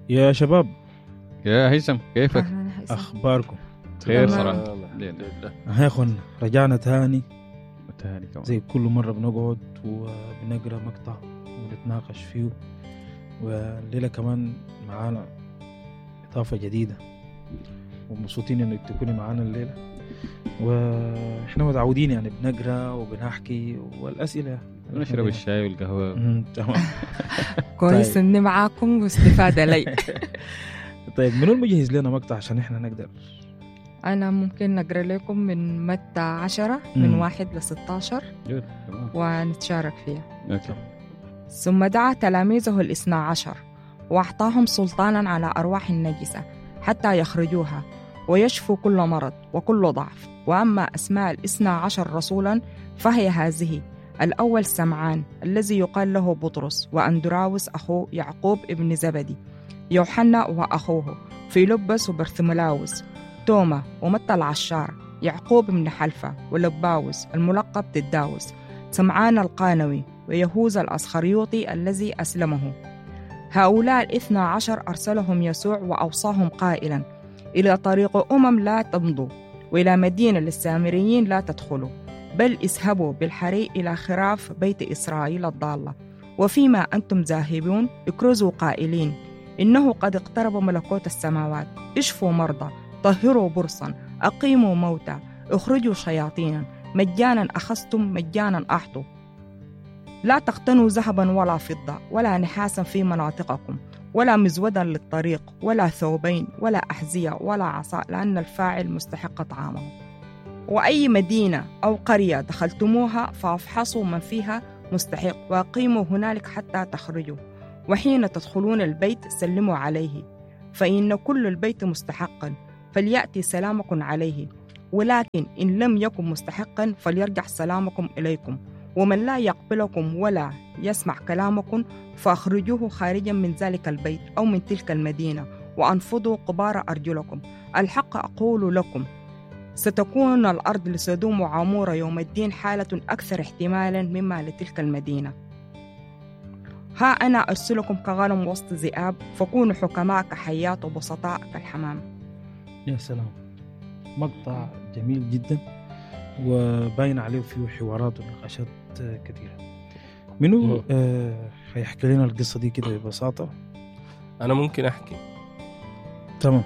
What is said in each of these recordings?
يا شباب يا هيثم كيفك؟ أهلاً هيثم. اخباركم خير تمام. صراحة الحمد ليلة. لله ها يا اخوان رجعنا تاني وتهاني كمان زي كل مرة بنقعد وبنقرا مقطع ونتناقش فيه والليلة كمان معانا إضافة جديدة ومبسوطين إنك تكوني معانا الليلة وإحنا متعودين يعني بنقرا وبنحكي والأسئلة نشرب الشاي والقهوة مم، تمام كويس طيب. اني معاكم واستفاده لي طيب منو المجهز لنا مقطع عشان إحنا نقدر انا ممكن نقرا لكم من متى عشرة من مم. واحد ل 16 جود تمام ونتشارك فيها اوكي ثم دعا تلاميذه الاثنى عشر وأعطاهم سلطانا على أرواح النجسة حتى يخرجوها ويشفوا كل مرض وكل ضعف وأما أسماء الاثنى عشر رسولا فهي هذه الأول سمعان الذي يقال له بطرس وأندراوس أخوه يعقوب ابن زبدي يوحنا وأخوه فيلبس وبرثملاوس توما ومتى العشار يعقوب بن حلفة ولباوس الملقب تداوس سمعان القانوي ويهوذا الأسخريوطي الذي أسلمه هؤلاء الاثنى عشر أرسلهم يسوع وأوصاهم قائلا إلى طريق أمم لا تمضوا وإلى مدينة للسامريين لا تدخلوا بل اذهبوا بالحري إلى خراف بيت إسرائيل الضالة وفيما أنتم ذاهبون اكرزوا قائلين إنه قد اقترب ملكوت السماوات اشفوا مرضى طهروا برصا أقيموا موتى اخرجوا شياطينا مجانا أخذتم مجانا أعطوا لا تقتنوا ذهبا ولا فضة ولا نحاسا في مناطقكم ولا مزودا للطريق ولا ثوبين ولا أحذية ولا عصا لأن الفاعل مستحق طعامه وأي مدينة أو قرية دخلتموها فافحصوا من فيها مستحق وأقيموا هنالك حتى تخرجوا وحين تدخلون البيت سلموا عليه فإن كل البيت مستحقا فليأتي سلامكم عليه ولكن إن لم يكن مستحقا فليرجع سلامكم إليكم ومن لا يقبلكم ولا يسمع كلامكم فاخرجوه خارجا من ذلك البيت او من تلك المدينه وانفضوا قبار ارجلكم الحق اقول لكم ستكون الارض لسدوم وعموره يوم الدين حاله اكثر احتمالا مما لتلك المدينه ها انا ارسلكم كغنم وسط ذئاب فكونوا حكماء كحيات وبسطاء كالحمام يا سلام مقطع جميل جدا وباين عليه فيه حوارات ونقاشات كثيرة منو مم. آه هيحكي لنا القصة دي كده ببساطة انا ممكن احكي تمام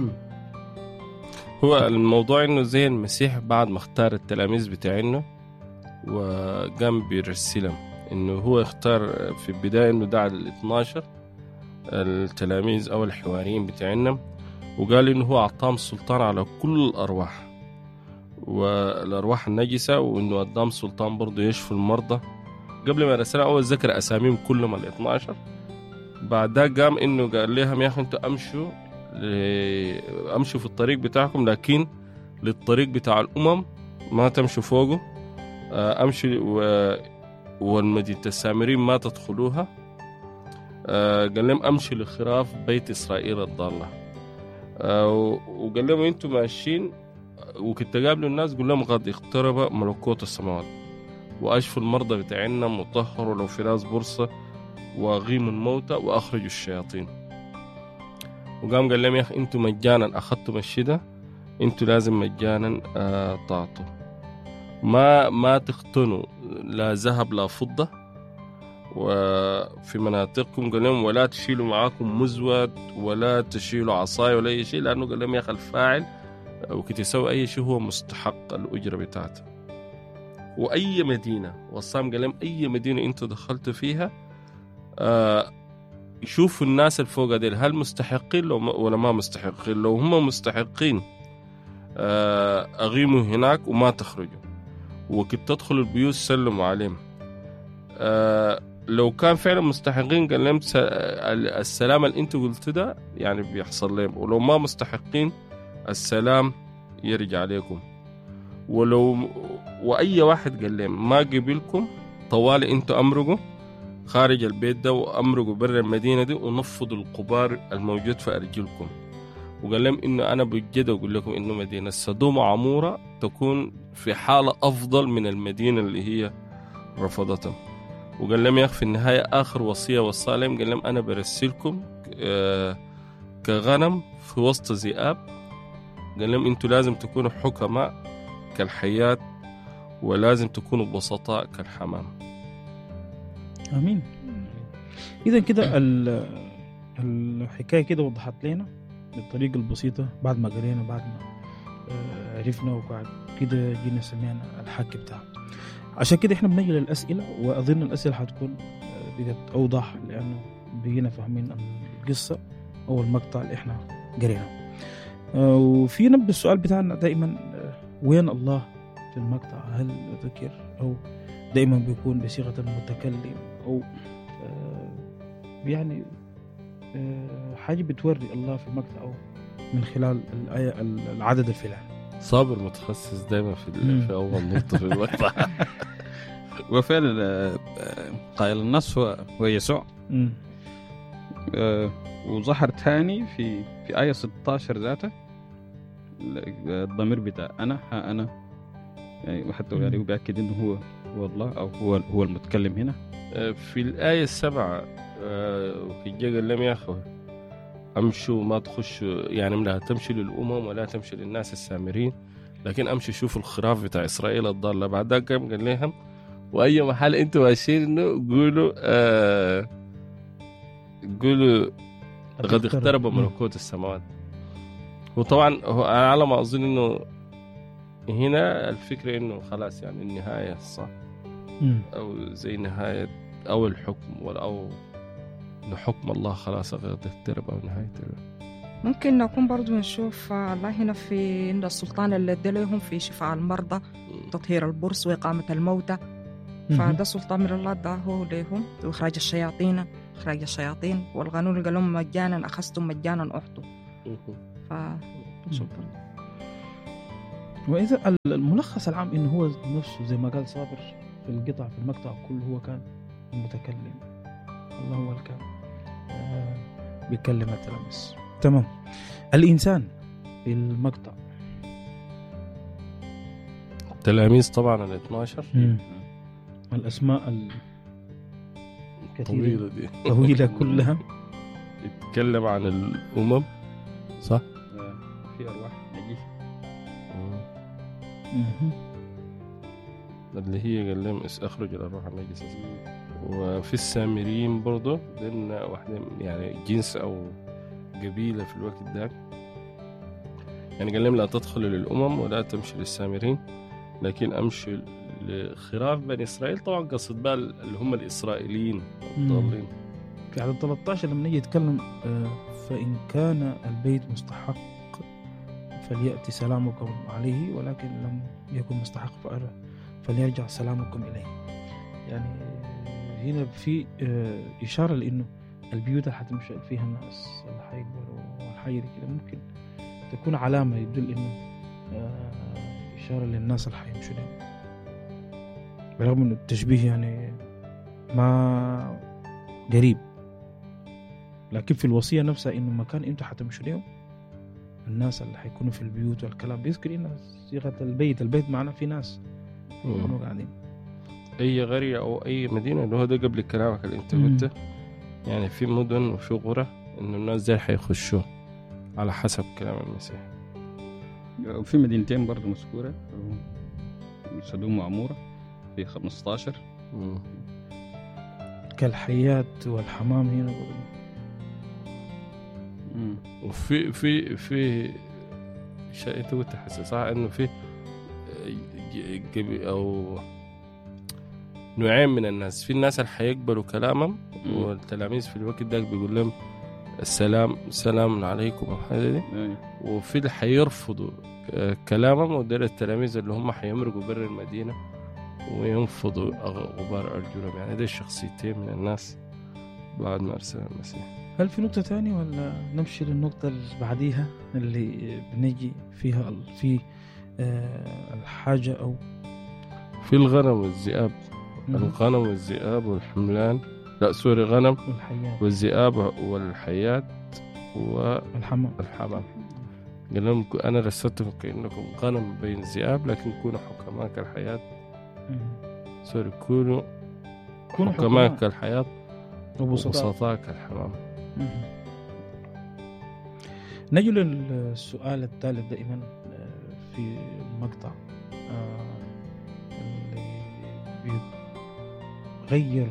هو الموضوع انه زي المسيح بعد ما اختار التلاميذ بتاعينه وقام بيرسلهم انه هو اختار في البدايه انه دعا ال 12 التلاميذ او الحواريين بتاعنا وقال انه هو اعطاهم سلطان على كل الارواح والارواح النجسه وانه ادام سلطان برضه يشفي المرضى قبل ما رسل اول ذكر اساميهم كلهم ال 12 بعدها قام انه قال لهم يا اخي انتوا امشوا ل- امشوا في الطريق بتاعكم لكن للطريق بتاع الامم ما تمشوا فوقه آه، امشوا و... والمدينة السامرين ما تدخلوها آه، قال لهم امشوا لخراف بيت اسرائيل الضالة آه، و- وقال لهم انتوا ماشيين وكنت تقابلوا الناس قول لهم قد اقترب ملكوت السماوات واشفوا المرضى بتاعنا وطهروا لو في ناس برصه واغيموا الموتى واخرجوا الشياطين وقام قال لهم يا اخي انتوا مجانا اخذتم الشدة انتوا لازم مجانا آه تعطوا ما ما تختنوا لا ذهب لا فضة وفي مناطقكم قال لهم ولا تشيلوا معاكم مزود ولا تشيلوا عصاية ولا أي شيء لأنه قال لهم يا أخي الفاعل وكنت يسوي أي شيء هو مستحق الأجرة بتاعته وأي مدينة وصام قال لهم أي مدينة أنتوا دخلتوا فيها آه يشوفوا الناس الفوق ديل هل مستحقين لو ما ولا ما مستحقين لو هم مستحقين آه، أغيموا هناك وما تخرجوا وكنت تدخلوا البيوت سلموا عليهم آه، لو كان فعلا مستحقين قال لهم س- السلام اللي انتوا قلتوا ده يعني بيحصل لهم ولو ما مستحقين السلام يرجع عليكم ولو واي واحد قال لهم ما قبلكم طوالي انتوا امرقوا خارج البيت ده وامرقوا برا المدينه دي ونفضوا القبار الموجود في ارجلكم وقال لهم انه انا بجد اقول لكم انه مدينه سدوم وعموره تكون في حاله افضل من المدينه اللي هي رفضتهم وقال لهم يا اخي في النهايه اخر وصيه وصى لهم قال لهم انا برسلكم آه، كغنم في وسط ذئاب قال لهم انتوا لازم تكونوا حكماء كالحيات ولازم تكونوا بسطاء كالحمام امين اذا كده ال- الحكايه كده وضحت لنا بالطريقه البسيطه بعد ما قرينا بعد ما آه، عرفنا وبعد كده جينا سمعنا الحكي بتاعه عشان كده احنا بنجي للاسئله واظن الاسئله حتكون آه، بقت اوضح لانه بقينا فاهمين القصه او المقطع اللي احنا قريناه آه، وفي نبدا السؤال بتاعنا دائما آه، وين الله في المقطع هل ذكر او دائما بيكون بصيغه المتكلم او آه، يعني آه، حاجه بتوري الله في المقطع او من خلال الايه العدد الفلاني صابر متخصص دايما في مم. ال- في اول نقطه في المقطع وفعلا آه، آه، قائل النص هو هو يسوع مم. آه، وظهر تاني في في آية 16 ذاته الضمير بتاع أنا ها أنا يعني وحتى مم. يعني هو بيأكد إنه هو هو الله أو هو هو المتكلم هنا في الآية السبعة آه، في الجا قال لهم يا أخوة أمشوا ما تخشوا يعني من لا تمشي للأمم ولا تمشي للناس السامرين لكن أمشي شوفوا الخراف بتاع إسرائيل الضالة بعد ذاك قام قال لهم وأي محل أنتم ماشيين إنه قولوا آه قولوا قد اقترب مم. ملكوت السماوات وطبعا هو أنا على ما أظن إنه هنا الفكرة إنه خلاص يعني النهاية صح مم. او زي نهايه او الحكم ولا او انه حكم الله خلاص قد اقترب او نهايته ممكن نكون برضو نشوف آه، الله هنا في عند السلطان اللي ادى لهم في شفاء المرضى تطهير البرص وإقامة الموتى مم. فده سلطان من الله اداه لهم وإخراج الشياطين إخراج الشياطين والقانون قال لهم مجانا أخذتم مجانا أعطوا ف سلطان. واذا ال- الملخص العام انه هو نفسه زي ما قال صابر في القطع في المقطع كله هو كان المتكلم الله هو اللي كان آه، بيكلم التلاميذ تمام الانسان في المقطع التلاميذ طبعا ال 12 الاسماء ال- الكثيره طويله دي طويله كلها يتكلم عن الامم صح؟ آه، في أرواح نجيسة مهم. اللي هي قال لهم اس- اخرج الارواح النجسه وفي السامريين برضه لان واحده يعني جنس او قبيله في الوقت ده يعني قال لهم لا تدخلوا للامم ولا تمشي للسامرين لكن امشي لخراف بني اسرائيل طبعا قصد بقى اللي هم الاسرائيليين الضالين في عدد 13 لما نيجي نتكلم آه، فإن كان البيت مستحق فليأتي سلامكم عليه ولكن لم يكن مستحق فأر- فليرجع سلامكم إليه يعني آه، هنا في آه، إشارة لأنه البيوت اللي حتمشي فيها الناس اللي حيقبلوا والحاجة دي كده ممكن تكون علامة يدل إنه آه، إشارة للناس اللي حيمشوا لهم برغم إنه التشبيه يعني ما قريب لكن في الوصيه نفسها انه مكان انتوا حتمشوا له الناس اللي حيكونوا في البيوت والكلام بيذكر هنا صيغه البيت البيت معنا في ناس يكونوا قاعدين اي قريه او اي مدينه اللي هو ده قبل كلامك اللي انت مم. قلته يعني في مدن وفي قرى انه الناس دي حيخشوا على حسب كلام المسيح وفي مدينتين برضه مذكورة سدوم وعمورة في 15 مم. كالحياة والحمام هنا مم. وفي في في شيء انت قلت حسن صح انه في ج- ج- او نوعين من الناس في الناس اللي حيقبلوا كلامهم مم. والتلاميذ في الوقت ده بيقول لهم السلام سلام عليكم او حاجه دي أي. وفي اللي حيرفضوا ك- كلامهم ودول التلاميذ اللي هم حيمرقوا بر المدينه وينفضوا أغ- غبار ارجلهم يعني دي الشخصيتين من الناس بعد ما ارسل المسيح هل في نقطة تانية ولا نمشي للنقطة اللي بعديها اللي بنجي فيها ال- في آه، الحاجة أو في الغنم والذئاب الغنم والذئاب والحملان لا سوري غنم والحياة والذئاب والحيات والحمام والحمام قال لهم انا رسلتكم كانكم غنم بين الذئاب لكن كونوا حكماء كالحياه مم. سوري كونوا كونوا حكماء حكماء كالحياه وبسطاء وبسطاء كالحمام مم. نجي للسؤال الثالث دائما آه، في المقطع آه، اللي بيغير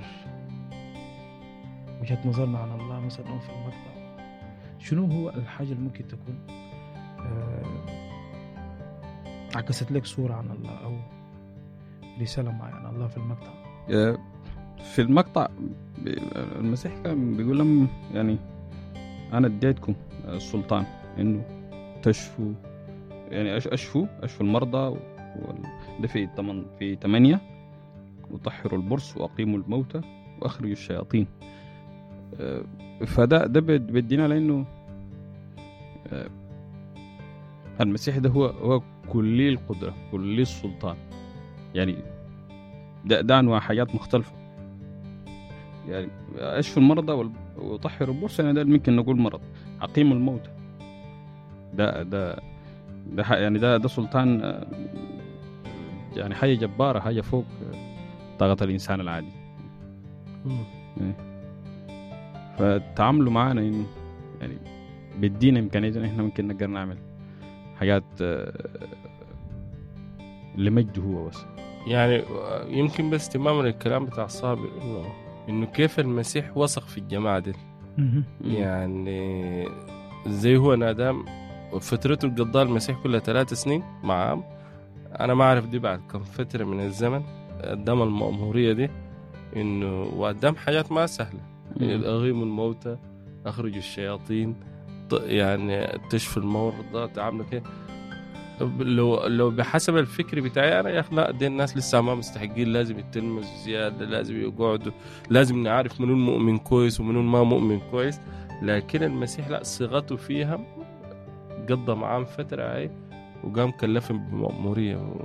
وجهة نظرنا عن الله مثلا أو في المقطع شنو هو الحاجة اللي ممكن تكون آه، عكست لك صورة عن الله أو رسالة معينة عن الله في المقطع آه، في المقطع ب- المسيح كان بيقول لهم يعني انا اديتكم السلطان انه تشفوا يعني أش- اشفوا اشفوا المرضى وال- ده في تمن في ثمانية وطهروا البرص واقيموا الموتى واخرجوا الشياطين آه، فده ده بيد- بيدينا لانه آه، المسيح ده هو هو كلي القدره كلي السلطان يعني ده ده انواع حاجات مختلفه يعني اشفوا المرضى وال- وطهروا البرص يعني ده ممكن نقول مرض اقيموا الموتى ده ده ده ح- يعني ده ده سلطان آه، يعني حاجه جباره حاجه فوق آه، طاقه الانسان العادي فتعاملوا معانا انه يعني بيدينا امكانيه ان احنا ممكن نقدر نعمل حاجات آه، لمجده هو بس يعني يمكن بس تماما الكلام بتاع صابر انه انه كيف المسيح وثق في الجماعه دي يعني زي هو نادام فترته اللي قضاها المسيح كلها ثلاث سنين معاه انا ما اعرف دي بعد كم فتره من الزمن قدام المأمورية دي انه وقدام حاجات ما سهله اغيموا الموتى اخرجوا الشياطين ط- يعني تشفي المرضى تعاملوا كده لو لو بحسب الفكر بتاعي انا يا اخي لا دي الناس لسه ما مستحقين لازم يتلمسوا زياده لازم يقعدوا لازم نعرف منو المؤمن كويس ومنو ما مؤمن كويس لكن المسيح لا صيغته فيها قضى معاهم فتره هاي وقام كلفهم بمأمورية